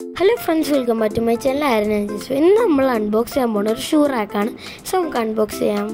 hello friends welcome back to my channel ആയിരുന്നു ജിസു ഇന്ന് നമ്മൾ അൺബോക്സ് ചെയ്യാൻ പോകുന്ന ഒരു ഷൂ റാക്കാണ് സോ നമുക്ക് അൺബോക്സ് ചെയ്യാം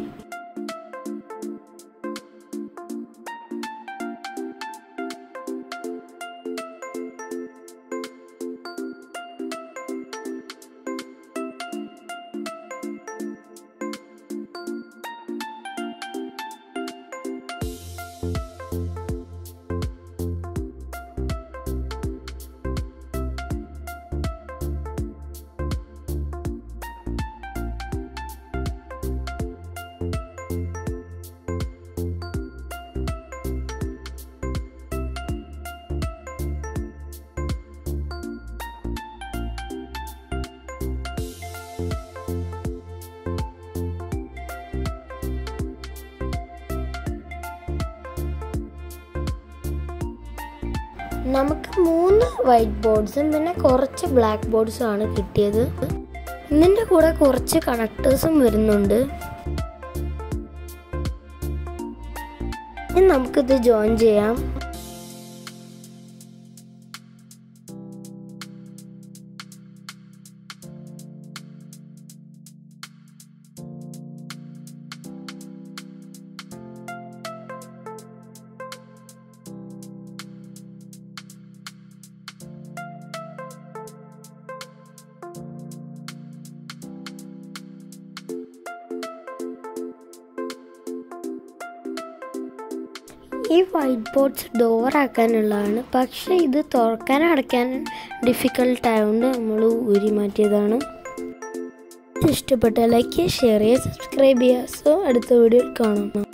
നമുക്ക് മൂന്ന് വൈറ്റ് ബോർഡ്സും പിന്നെ കുറച്ച് ബ്ലാക്ക് ബോർഡ്സും ആണ് കിട്ടിയത് ഇതിൻ്റെ കൂടെ കുറച്ച് കണക്ടേഴ്സും വരുന്നുണ്ട് ഇനി നമുക്കിത് ജോയിൻ ചെയ്യാം ഈ വൈറ്റ് ബോർഡ്സ് ഡോർ ആക്കാനുള്ളതാണ് പക്ഷേ ഇത് തുറക്കാൻ അടയ്ക്കാൻ ഡിഫിക്കൽട്ട് ആയതുകൊണ്ട് നമ്മൾ ഊരി മാറ്റിയതാണ് ഇഷ്ടപ്പെട്ട ലൈക്ക് ചെയ്യുക ഷെയർ ചെയ്യുക സബ്സ്ക്രൈബ് ചെയ്യുക സോ അടുത്ത വീഡിയോയിൽ കാണാം